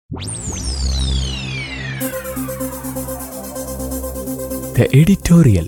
The editorial.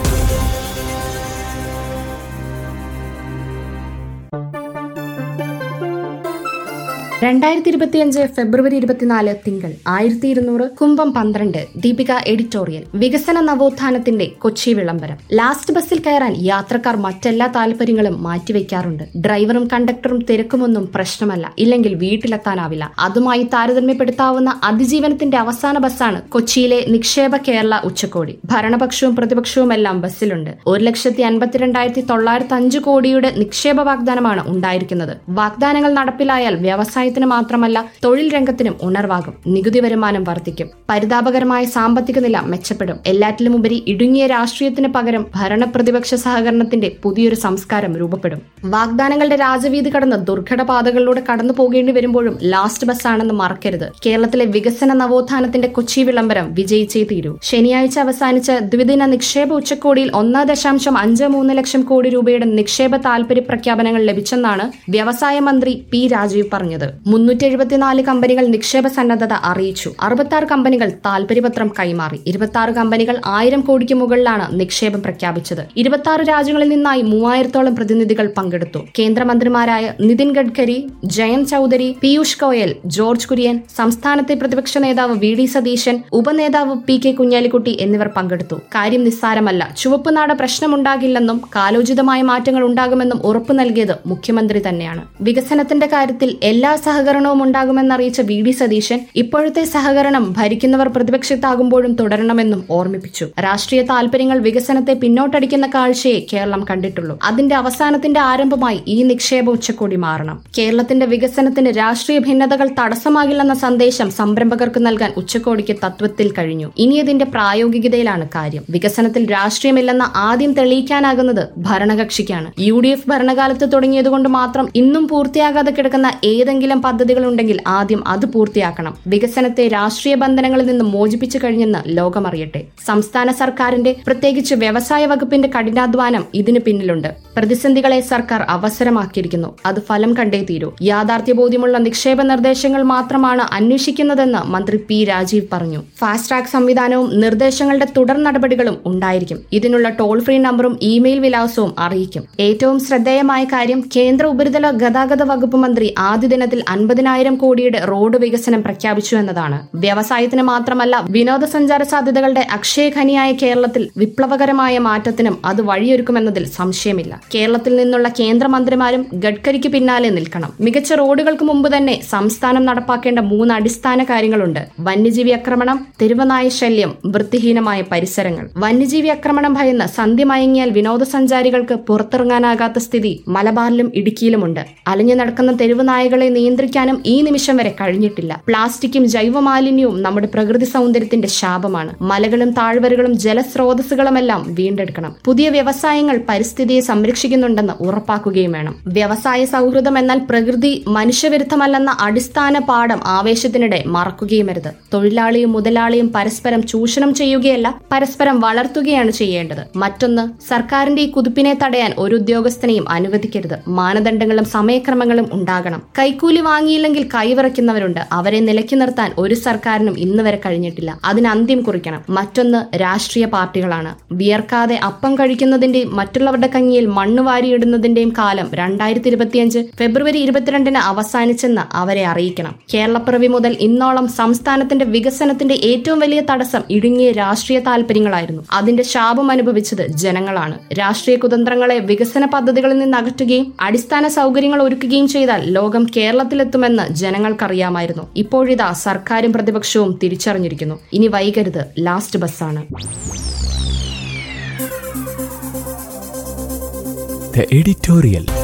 രണ്ടായിരത്തി ഇരുപത്തിയഞ്ച് ഫെബ്രുവരി ഇരുപത്തിനാല് തിങ്കൾ ആയിരത്തി ഇരുന്നൂറ് കുംഭം പന്ത്രണ്ട് ദീപിക എഡിറ്റോറിയൽ വികസന നവോത്ഥാനത്തിന്റെ കൊച്ചി വിളംബരം ലാസ്റ്റ് ബസ്സിൽ കയറാൻ യാത്രക്കാർ മറ്റെല്ലാ താല്പര്യങ്ങളും മാറ്റിവെക്കാറുണ്ട് ഡ്രൈവറും കണ്ടക്ടറും തിരക്കുമൊന്നും പ്രശ്നമല്ല ഇല്ലെങ്കിൽ വീട്ടിലെത്താനാവില്ല അതുമായി താരതമ്യപ്പെടുത്താവുന്ന അതിജീവനത്തിന്റെ അവസാന ബസ്സാണ് കൊച്ചിയിലെ നിക്ഷേപ കേരള ഉച്ചകോടി ഭരണപക്ഷവും പ്രതിപക്ഷവും എല്ലാം ബസ്സിലുണ്ട് ഒരു ലക്ഷത്തി അൻപത്തിരണ്ടായിരത്തി തൊള്ളായിരത്തി അഞ്ച് കോടിയുടെ നിക്ഷേപ വാഗ്ദാനമാണ് ഉണ്ടായിരിക്കുന്നത് വാഗ്ദാനങ്ങൾ നടപ്പിലായാൽ വ്യവസായത്തിന് മാത്രമല്ല തൊഴിൽ രംഗത്തിനും ഉണർവാകും നികുതി വരുമാനം വർദ്ധിക്കും പരിതാപകരമായ സാമ്പത്തിക നില മെച്ചപ്പെടും എല്ലാറ്റിലുമുപരി ഇടുങ്ങിയ രാഷ്ട്രീയത്തിന് പകരം ഭരണ പ്രതിപക്ഷ സഹകരണത്തിന്റെ പുതിയൊരു സംസ്കാരം രൂപപ്പെടും വാഗ്ദാനങ്ങളുടെ രാജവീതി കടന്ന് ദുർഘട പാതകളിലൂടെ കടന്നു പോകേണ്ടി വരുമ്പോഴും ലാസ്റ്റ് ബസ്സാണെന്ന് മറക്കരുത് കേരളത്തിലെ വികസന നവോത്ഥാനത്തിന്റെ കൊച്ചി വിളംബരം വിജയിച്ചേ തീരൂ ശനിയാഴ്ച അവസാനിച്ച ദ്വിദിന നിക്ഷേപ ഉച്ചകോടിയിൽ ഒന്ന് ദശാംശം അഞ്ച് മൂന്ന് ലക്ഷം കോടി രൂപയുടെ നിക്ഷേപ താൽപര്യ പ്രഖ്യാപനങ്ങൾ ലഭിച്ചെന്നാണ് വ്യവസായ മന്ത്രി പി രാജീവ് പറഞ്ഞത് മുന്നൂറ്റി എഴുപത്തിനാല് കമ്പനികൾ നിക്ഷേപ സന്നദ്ധത അറിയിച്ചു അറുപത്തി കമ്പനികൾ താൽപര്യപത്രം കൈമാറി ഇരുപത്തി കമ്പനികൾ ആയിരം കോടിക്ക് മുകളിലാണ് നിക്ഷേപം പ്രഖ്യാപിച്ചത് ഇരുപത്തി രാജ്യങ്ങളിൽ നിന്നായി മൂവായിരത്തോളം പ്രതിനിധികൾ പങ്കെടുത്തു കേന്ദ്രമന്ത്രിമാരായ നിതിൻ ഗഡ്കരി ജയന്ത് ചൌധരി പീയൂഷ് ഗോയൽ ജോർജ് കുര്യൻ സംസ്ഥാനത്തെ പ്രതിപക്ഷ നേതാവ് വി ഡി സതീശൻ ഉപനേതാവ് പി കെ കുഞ്ഞാലിക്കുട്ടി എന്നിവർ പങ്കെടുത്തു കാര്യം നിസ്സാരമല്ല ചുവപ്പ് നാട് പ്രശ്നമുണ്ടാകില്ലെന്നും കാലോചിതമായ മാറ്റങ്ങൾ ഉണ്ടാകുമെന്നും ഉറപ്പു നൽകിയത് മുഖ്യമന്ത്രി തന്നെയാണ് വികസനത്തിന്റെ കാര്യത്തിൽ എല്ലാ സഹകരണവും ഉണ്ടാകുമെന്നറിയിച്ച വി ഡി സതീശൻ ഇപ്പോഴത്തെ സഹകരണം ഭരിക്കുന്നവർ പ്രതിപക്ഷത്താകുമ്പോഴും തുടരണമെന്നും ഓർമ്മിപ്പിച്ചു രാഷ്ട്രീയ താൽപര്യങ്ങൾ വികസനത്തെ പിന്നോട്ടടിക്കുന്ന കാഴ്ചയെ കേരളം കണ്ടിട്ടുള്ളൂ അതിന്റെ അവസാനത്തിന്റെ ആരംഭമായി ഈ നിക്ഷേപ ഉച്ചകോടി മാറണം കേരളത്തിന്റെ വികസനത്തിന് രാഷ്ട്രീയ ഭിന്നതകൾ തടസ്സമാകില്ലെന്ന സന്ദേശം സംരംഭകർക്ക് നൽകാൻ ഉച്ചകോടിക്ക് തത്വത്തിൽ കഴിഞ്ഞു ഇനി അതിന്റെ പ്രായോഗികതയിലാണ് കാര്യം വികസനത്തിൽ രാഷ്ട്രീയമില്ലെന്ന ആദ്യം തെളിയിക്കാനാകുന്നത് ഭരണകക്ഷിക്കാണ് യു ഡി എഫ് ഭരണകാലത്ത് തുടങ്ങിയതുകൊണ്ട് മാത്രം ഇന്നും പൂർത്തിയാകാതെ കിടക്കുന്ന ഏതെങ്കിലും പദ്ധതികൾ ഉണ്ടെങ്കിൽ ആദ്യം അത് പൂർത്തിയാക്കണം വികസനത്തെ രാഷ്ട്രീയ ബന്ധനങ്ങളിൽ നിന്ന് മോചിപ്പിച്ചു കഴിഞ്ഞെന്ന് ലോകമറിയട്ടെ സംസ്ഥാന സർക്കാരിന്റെ പ്രത്യേകിച്ച് വ്യവസായ വകുപ്പിന്റെ കഠിനാധ്വാനം ഇതിന് പിന്നിലുണ്ട് പ്രതിസന്ധികളെ സർക്കാർ അവസരമാക്കിയിരിക്കുന്നു അത് ഫലം കണ്ടേ തീരൂ യാഥാർത്ഥ്യബോധ്യമുള്ള നിക്ഷേപ നിർദ്ദേശങ്ങൾ മാത്രമാണ് അന്വേഷിക്കുന്നതെന്ന് മന്ത്രി പി രാജീവ് പറഞ്ഞു ഫാസ്റ്റ് ട്രാക്ക് സംവിധാനവും നിർദ്ദേശങ്ങളുടെ തുടർ നടപടികളും ഉണ്ടായിരിക്കും ഇതിനുള്ള ടോൾ ഫ്രീ നമ്പറും ഇമെയിൽ വിലാസവും അറിയിക്കും ഏറ്റവും ശ്രദ്ധേയമായ കാര്യം കേന്ദ്ര ഉപരിതല ഗതാഗത വകുപ്പ് മന്ത്രി ആദ്യ ദിനത്തിൽ അൻപതിനായിരം കോടിയുടെ റോഡ് വികസനം പ്രഖ്യാപിച്ചു എന്നതാണ് വ്യവസായത്തിന് മാത്രമല്ല വിനോദസഞ്ചാര സാധ്യതകളുടെ അക്ഷയഖനിയായ കേരളത്തിൽ വിപ്ലവകരമായ മാറ്റത്തിനും അത് വഴിയൊരുക്കുമെന്നതിൽ സംശയമില്ല കേരളത്തിൽ നിന്നുള്ള കേന്ദ്രമന്ത്രിമാരും ഗഡ്കരിക്ക് പിന്നാലെ നിൽക്കണം മികച്ച റോഡുകൾക്ക് മുമ്പ് തന്നെ സംസ്ഥാനം നടപ്പാക്കേണ്ട മൂന്ന് അടിസ്ഥാന കാര്യങ്ങളുണ്ട് വന്യജീവി ആക്രമണം തെരുവനായ ശല്യം വൃത്തിഹീനമായ പരിസരങ്ങൾ വന്യജീവി ആക്രമണം ഭയന്ന് സന്ധ്യ മയങ്ങിയാൽ വിനോദസഞ്ചാരികൾക്ക് പുറത്തിറങ്ങാനാകാത്ത സ്ഥിതി മലബാറിലും ഇടുക്കിയിലുമുണ്ട് അലഞ്ഞു നടക്കുന്ന തെരുവ് നായകളെ നിയന്ത്രിക്കാനും ഈ നിമിഷം വരെ കഴിഞ്ഞിട്ടില്ല പ്ലാസ്റ്റിക്കും ജൈവമാലിന്യവും നമ്മുടെ പ്രകൃതി സൗന്ദര്യത്തിന്റെ ശാപമാണ് മലകളും താഴ്വരകളും ജലസ്രോതസ്സുകളുമെല്ലാം വീണ്ടെടുക്കണം പുതിയ വ്യവസായങ്ങൾ പരിസ്ഥിതിയെ സംരക്ഷിക്കുന്നുണ്ടെന്ന് ഉറപ്പാക്കുകയും വേണം വ്യവസായ സൗഹൃദം എന്നാൽ പ്രകൃതി മനുഷ്യവിരുദ്ധമല്ലെന്ന അടിസ്ഥാന പാഠം ആവേശത്തിനിടെ മറക്കുകയും അരുത് തൊഴിലാളിയും മുതലാളിയും പരസ്പരം ചൂഷണം ചെയ്യുകയല്ല പരസ്പരം വളർത്തുകയാണ് ചെയ്യേണ്ടത് മറ്റൊന്ന് സർക്കാരിന്റെ ഈ കുതിപ്പിനെ തടയാൻ ഒരു ഉദ്യോഗസ്ഥനെയും അനുവദിക്കരുത് മാനദണ്ഡങ്ങളും സമയക്രമങ്ങളും ഉണ്ടാകണം കൈക്കൂലി വാങ്ങിയില്ലെങ്കിൽ കൈവിറയ്ക്കുന്നവരുണ്ട് അവരെ നിലയ്ക്ക് നിർത്താൻ ഒരു സർക്കാരിനും ഇന്ന് വരെ കഴിഞ്ഞിട്ടില്ല അതിന് അന്ത്യം കുറിക്കണം മറ്റൊന്ന് രാഷ്ട്രീയ പാർട്ടികളാണ് വിയർക്കാതെ അപ്പം കഴിക്കുന്നതിന്റെയും മറ്റുള്ളവരുടെ കഞ്ഞിയിൽ മണ്ണ് വാരിയിടുന്നതിന്റെയും കാലം രണ്ടായിരത്തി ഇരുപത്തിയഞ്ച് ഫെബ്രുവരി ഇരുപത്തിരണ്ടിന് അവസാനിച്ചെന്ന് അവരെ അറിയിക്കണം കേരളപ്പിറവി മുതൽ ഇന്നോളം സംസ്ഥാനത്തിന്റെ വികസനത്തിന്റെ ഏറ്റവും വലിയ തടസ്സം ഇടുങ്ങിയ രാഷ്ട്രീയ താല്പര്യങ്ങളായിരുന്നു അതിന്റെ ശാപം അനുഭവിച്ചത് ജനങ്ങളാണ് രാഷ്ട്രീയ കുതന്ത്രങ്ങളെ വികസന പദ്ധതികളിൽ നിന്ന് അകറ്റുകയും അടിസ്ഥാന സൗകര്യങ്ങൾ ഒരുക്കുകയും ചെയ്താൽ ലോകം കേരളത്തിലെത്തുമെന്ന് ജനങ്ങൾക്കറിയാമായിരുന്നു ഇപ്പോഴിതാ സർക്കാരും പ്രതിപക്ഷവും തിരിച്ചറിഞ്ഞിരിക്കുന്നു ഇനി വൈകരുത് ലാസ്റ്റ് ബസ്സാണ് The editorial.